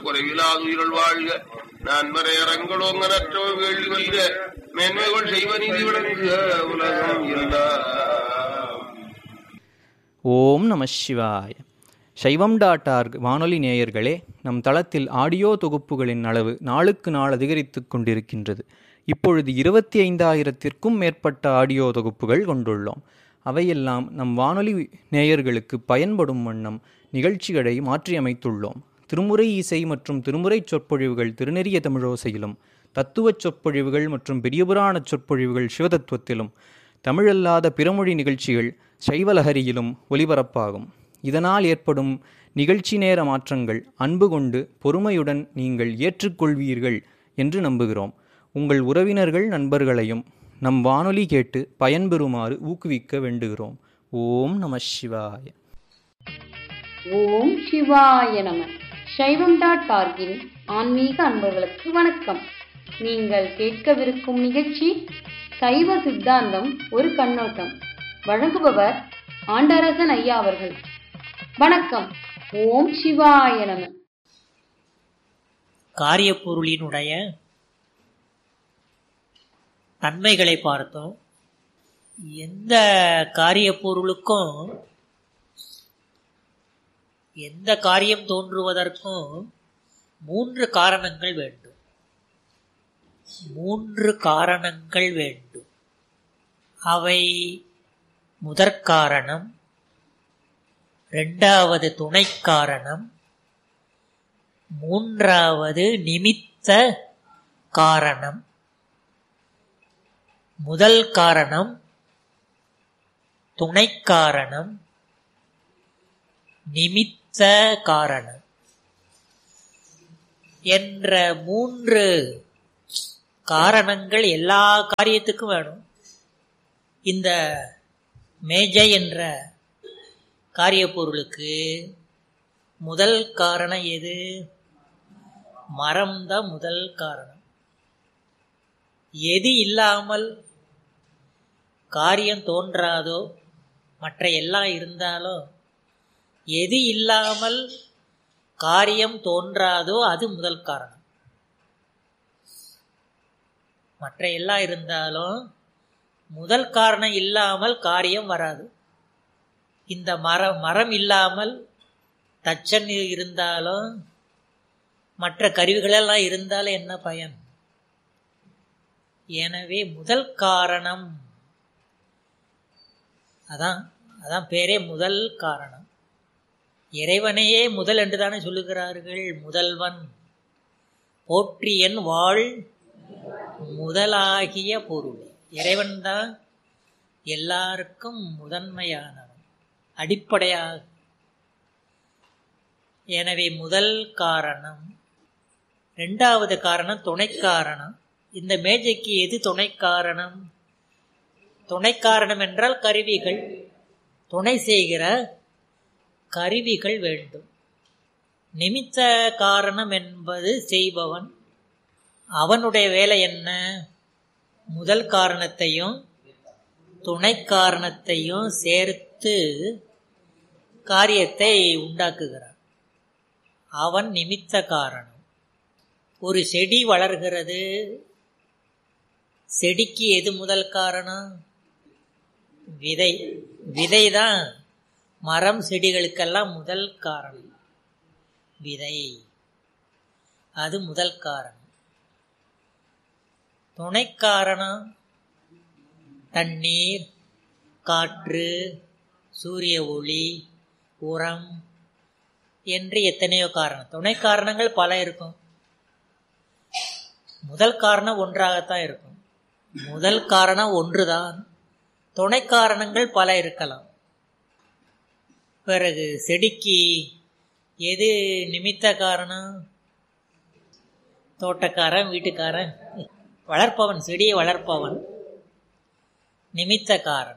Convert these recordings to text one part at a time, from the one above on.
குறைவிலாது உயிரல் வாழ்க நான் மறையறங்களோங்க நற்றவ வேள்வி வல்க மேன்மைகள் செய்வ நீதி விளங்குக உலகம் எல்லாம் ஓம் நம சிவாய சைவம் டாட் ஆர்க் வானொலி நேயர்களே நம் தளத்தில் ஆடியோ தொகுப்புகளின் அளவு நாளுக்கு நாள் அதிகரித்துக் கொண்டிருக்கின்றது இப்பொழுது இருபத்தி ஐந்தாயிரத்திற்கும் மேற்பட்ட ஆடியோ தொகுப்புகள் கொண்டுள்ளோம் அவையெல்லாம் நம் வானொலி நேயர்களுக்கு பயன்படும் வண்ணம் நிகழ்ச்சிகளை மாற்றியமைத்துள்ளோம் திருமுறை இசை மற்றும் திருமுறை சொற்பொழிவுகள் திருநெறிய தமிழோசையிலும் தத்துவச் சொற்பொழிவுகள் மற்றும் பெரியபுராணச் சொற்பொழிவுகள் சிவதத்துவத்திலும் தமிழல்லாத பிறமொழி நிகழ்ச்சிகள் சைவலஹரியிலும் ஒலிபரப்பாகும் இதனால் ஏற்படும் நிகழ்ச்சி நேர மாற்றங்கள் அன்பு கொண்டு பொறுமையுடன் நீங்கள் ஏற்றுக்கொள்வீர்கள் என்று நம்புகிறோம் உங்கள் உறவினர்கள் நண்பர்களையும் நம் வானொலி கேட்டு பயன்பெறுமாறு ஊக்குவிக்க வேண்டுகிறோம் ஓம் நம சிவாய ஓம் சிவாய நம சைவம் டாட் ஆர்கின் ஆன்மீக அன்பர்களுக்கு வணக்கம் நீங்கள் கேட்கவிருக்கும் நிகழ்ச்சி சைவ சித்தாந்தம் ஒரு கண்ணோட்டம் வழங்குபவர் ஆண்டரசன் ஐயா அவர்கள் வணக்கம் ஓம் சிவாய நம காரியப்பொருளினுடைய தன்மைகளை பார்த்தோம் எந்த காரியப்பொருளுக்கும் எந்த காரியம் தோன்றுவதற்கும் மூன்று காரணங்கள் வேண்டும் மூன்று காரணங்கள் வேண்டும் அவை முதற்காரணம் இரண்டாவது துணை காரணம் மூன்றாவது நிமித்த காரணம் முதல் காரணம் துணை காரணம் நிமித்த காரணம் என்ற மூன்று காரணங்கள் எல்லா காரியத்துக்கும் வேணும் இந்த மேஜை என்ற காரியப்பொருளுக்கு முதல் காரணம் எது மரம் தான் முதல் காரணம் எது இல்லாமல் காரியம் தோன்றாதோ மற்ற எல்லாம் இருந்தாலும் எது இல்லாமல் காரியம் தோன்றாதோ அது முதல் காரணம் மற்ற எல்லாம் இருந்தாலும் முதல் காரணம் இல்லாமல் காரியம் வராது இந்த மரம் மரம் இல்லாமல் தச்சன் இருந்தாலும் மற்ற கருவிகளெல்லாம் இருந்தாலும் என்ன பயன் எனவே முதல் காரணம் அதான் அதான் பேரே முதல் காரணம் இறைவனையே முதல் என்று தானே சொல்லுகிறார்கள் முதல்வன் போற்றியன் வாழ் முதலாகிய பொருள் இறைவன் தான் எல்லாருக்கும் முதன்மையானவன் அடிப்படையாக எனவே முதல் காரணம் ரெண்டாவது காரணம் துணை காரணம் இந்த மேஜைக்கு எது துணை காரணம் துணை காரணம் என்றால் கருவிகள் துணை செய்கிற கருவிகள் வேண்டும் நிமித்த காரணம் என்பது செய்பவன் அவனுடைய வேலை என்ன முதல் காரணத்தையும் துணை காரணத்தையும் சேர்த்து காரியத்தை உண்டாக்குகிறான் அவன் நிமித்த காரணம் ஒரு செடி வளர்கிறது செடிக்கு எது முதல் காரணம் விதை விதை தான் மரம் செடிகளுக்கெல்லாம் முதல் காரணம் விதை அது முதல் காரணம் துணை காரணம் தண்ணீர் காற்று சூரிய ஒளி உரம் என்று எத்தனையோ காரணம் துணை காரணங்கள் பல இருக்கும் முதல் காரணம் ஒன்றாகத்தான் இருக்கும் முதல் காரணம் ஒன்றுதான் துணை காரணங்கள் பல இருக்கலாம் பிறகு செடிக்கு எது நிமித்த காரணம் தோட்டக்காரன் வீட்டுக்காரன் வளர்ப்பவன் செடியை வளர்ப்பவன் நிமித்த காரணம்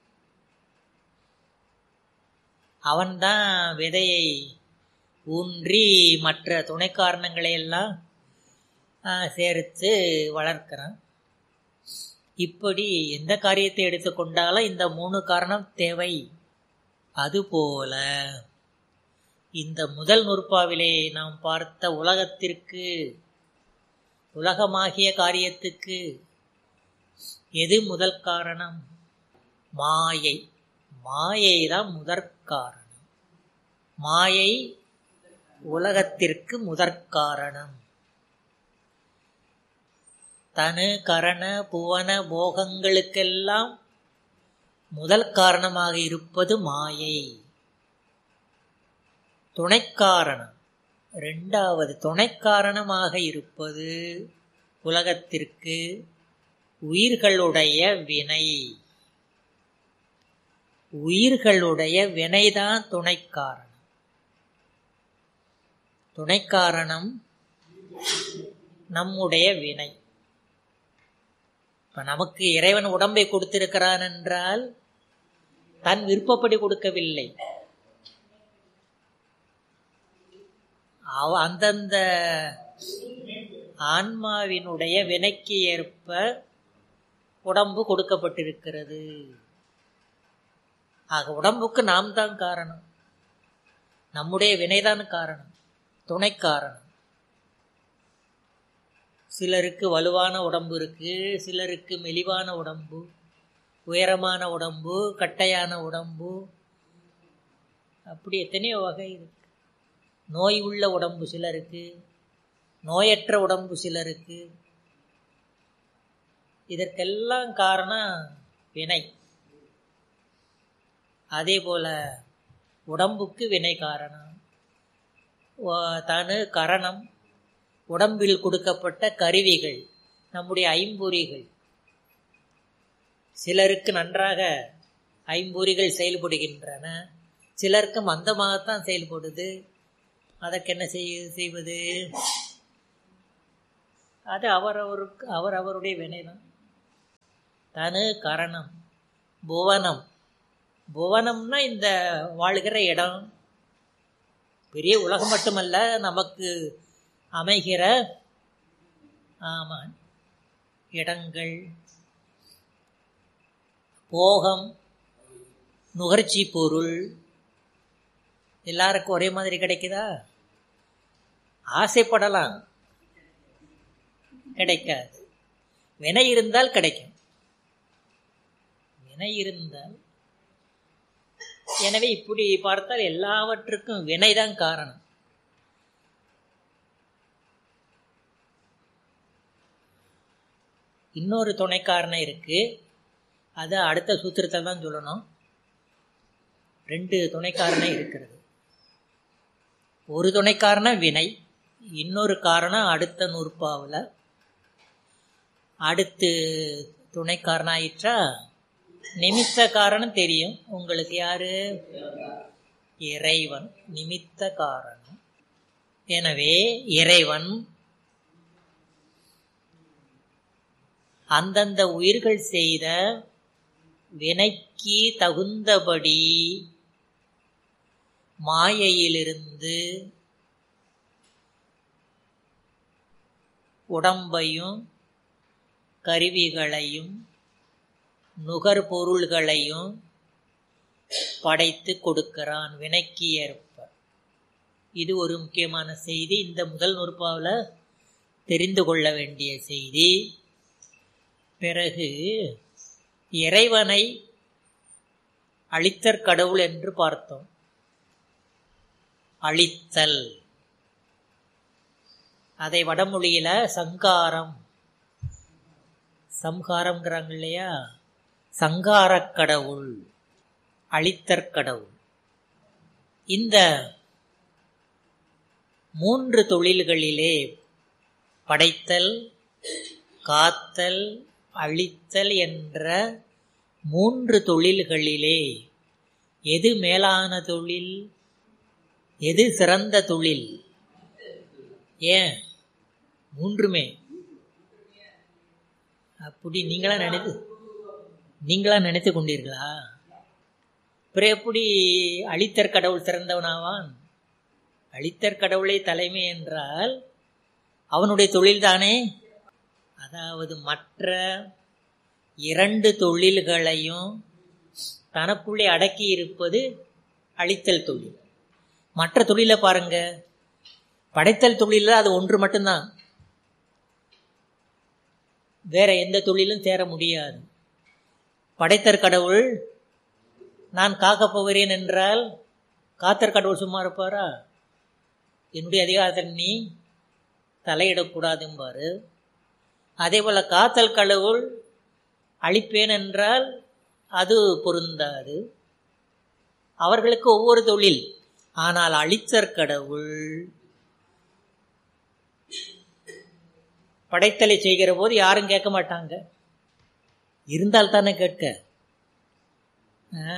அவன்தான் விதையை ஊன்றி மற்ற துணை காரணங்களை எல்லாம் சேர்த்து வளர்க்கிறான் இப்படி எந்த காரியத்தை எடுத்துக்கொண்டாலும் இந்த மூணு காரணம் தேவை அதுபோல இந்த முதல் நூற்பாவிலே நாம் பார்த்த உலகத்திற்கு உலகமாகிய காரியத்துக்கு எது முதல் காரணம் மாயை மாயை தான் முதற் காரணம் மாயை உலகத்திற்கு முதற் காரணம் தனு கரண புவன போகங்களுக்கெல்லாம் முதல் காரணமாக இருப்பது மாயை துணைக்காரணம் ரெண்டாவது துணைக்காரணமாக இருப்பது உலகத்திற்கு உயிர்களுடைய வினை உயிர்களுடைய வினைதான் துணைக்காரணம் துணைக்காரணம் நம்முடைய வினை இப்ப நமக்கு இறைவன் உடம்பை கொடுத்திருக்கிறான் என்றால் தன் விருப்பப்படி கொடுக்கவில்லை அவ அந்தந்த ஆன்மாவினுடைய வினைக்கு ஏற்ப உடம்பு கொடுக்கப்பட்டிருக்கிறது ஆக உடம்புக்கு நாம் தான் காரணம் நம்முடைய வினைதான் காரணம் துணை காரணம் சிலருக்கு வலுவான உடம்பு இருக்கு சிலருக்கு மெலிவான உடம்பு உயரமான உடம்பு கட்டையான உடம்பு அப்படி எத்தனையோ வகை இருக்கு நோய் உள்ள உடம்பு சிலருக்கு நோயற்ற உடம்பு சிலருக்கு இதற்கெல்லாம் காரணம் வினை அதே போல உடம்புக்கு வினை காரணம் தனு கரணம் உடம்பில் கொடுக்கப்பட்ட கருவிகள் நம்முடைய ஐம்பொறிகள் சிலருக்கு நன்றாக ஐம்பொறிகள் செயல்படுகின்றன சிலருக்கு மந்தமாகத்தான் செயல்படுது அதற்கு என்ன செய்ய செய்வது அது அவரவருக்கு அவர் அவருடைய வினைதான் தனு கரணம் புவனம் புவனம்னா இந்த வாழ்கிற இடம் பெரிய உலகம் மட்டுமல்ல நமக்கு அமைகிற ஆமாம் இடங்கள் போகம் நுகர்ச்சி பொருள் எல்லாருக்கும் ஒரே மாதிரி கிடைக்குதா ஆசைப்படலாம் கிடைக்காது வினை இருந்தால் கிடைக்கும் வினை இருந்தால் எனவே இப்படி பார்த்தால் எல்லாவற்றுக்கும் வினைதான் காரணம் இன்னொரு துணை காரணம் இருக்கு அது அடுத்த சூத்திரத்தை தான் சொல்லணும் ரெண்டு துணை காரணம் இருக்கிறது ஒரு துணை காரணம் வினை இன்னொரு காரணம் அடுத்த நூற்பாவில் அடுத்து துணை காரணம் ஆயிற்றா நிமித்த காரணம் தெரியும் உங்களுக்கு யாரு இறைவன் நிமித்த காரணம் எனவே இறைவன் அந்தந்த உயிர்கள் செய்த வினைக்கு தகுந்தபடி மாயையிலிருந்து உடம்பையும் கருவிகளையும் நுகர்பொருள்களையும் படைத்து கொடுக்கிறான் வினைக்கு ஏற்ப இது ஒரு முக்கியமான செய்தி இந்த முதல் நூற்பாவில் தெரிந்து கொள்ள வேண்டிய செய்தி பிறகு இறைவனை அழித்தற் கடவுள் என்று பார்த்தோம் அழித்தல் அதை வடமொழியில சங்காரம் சம்ஹாரம்ங்கிறாங்க இல்லையா சங்காரக் கடவுள் அழித்தற் கடவுள் இந்த மூன்று தொழில்களிலே படைத்தல் காத்தல் அழித்தல் என்ற மூன்று தொழில்களிலே எது மேலான தொழில் எது சிறந்த தொழில் ஏன் மூன்றுமே அப்படி நீங்களா நினைத்து நீங்களா நினைத்து கொண்டீர்களா அப்புறம் எப்படி அழித்தற் கடவுள் சிறந்தவனாவான் அழித்தற் கடவுளை தலைமை என்றால் அவனுடைய தொழில்தானே அதாவது மற்ற இரண்டு தொழில்களையும் தனக்குள்ளே அடக்கி இருப்பது அழித்தல் தொழில் மற்ற தொழிலை பாருங்க படைத்தல் தொழிலில் அது ஒன்று மட்டும்தான் வேற எந்த தொழிலும் சேர முடியாது படைத்தற் கடவுள் நான் காக்கப் போகிறேன் என்றால் காத்தற் கடவுள் சும்மா இருப்பாரா என்னுடைய அதிகாரத்தில் நீ தலையிடக்கூடாதும்பாரு அதே போல காத்தல் கடவுள் அழிப்பேன் என்றால் அது பொருந்தாது அவர்களுக்கு ஒவ்வொரு தொழில் ஆனால் அழித்தற் கடவுள் படைத்தலை செய்கிற போது யாரும் கேட்க மாட்டாங்க இருந்தால் தானே கேட்க ஆ?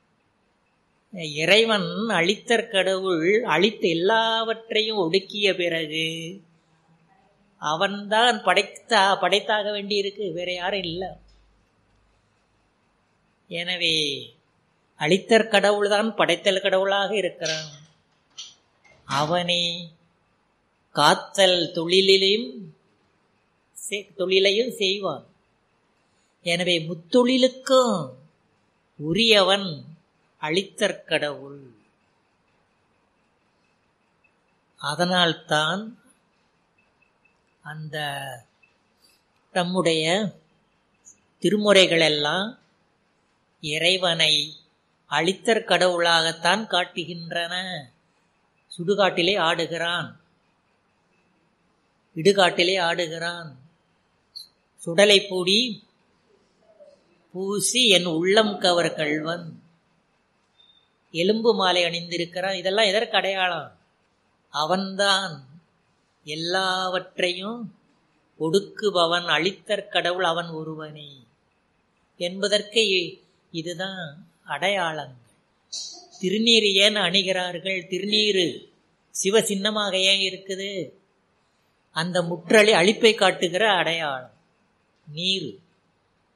இறைவன் அழித்தற் கடவுள் அழித்த எல்லாவற்றையும் ஒடுக்கிய பிறகு அவன்தான் படைத்தா படைத்தாக வேண்டி இருக்கு வேற யாரும் இல்லை எனவே அழித்தற் கடவுள் தான் படைத்தல் கடவுளாக இருக்கிறான் அவனே காத்தல் தொழிலிலையும் செ- தொழிலையும் செய்வான் எனவே முத்தொழிலுக்கும் உரியவன் அழித்தற் கடவுள் அதனால்தான் அந்த நம்முடைய திருமுறைகளெல்லாம் இறைவனை அழித்தற் கடவுளாகத்தான் காட்டுகின்றன சுடுகாட்டிலே ஆடுகிறான் இடுகாட்டிலே ஆடுகிறான் சுடலை பூடி பூசி என் உள்ளம் கவர் கள்வன் எலும்பு மாலை அணிந்திருக்கிறான் இதெல்லாம் எதற்கு அடையாளம் அவன்தான் எல்லாவற்றையும் ஒடுக்குபவன் அழித்தற் கடவுள் அவன் ஒருவனே என்பதற்கு இ- இதுதான் அடையாளங்கள் திருநீர் ஏன் அணிகிறார்கள் திருநீரு சிவ சின்னமாக ஏன் இருக்குது அந்த முற்றளி அழிப்பை காட்டுகிற அடையாளம் நீர்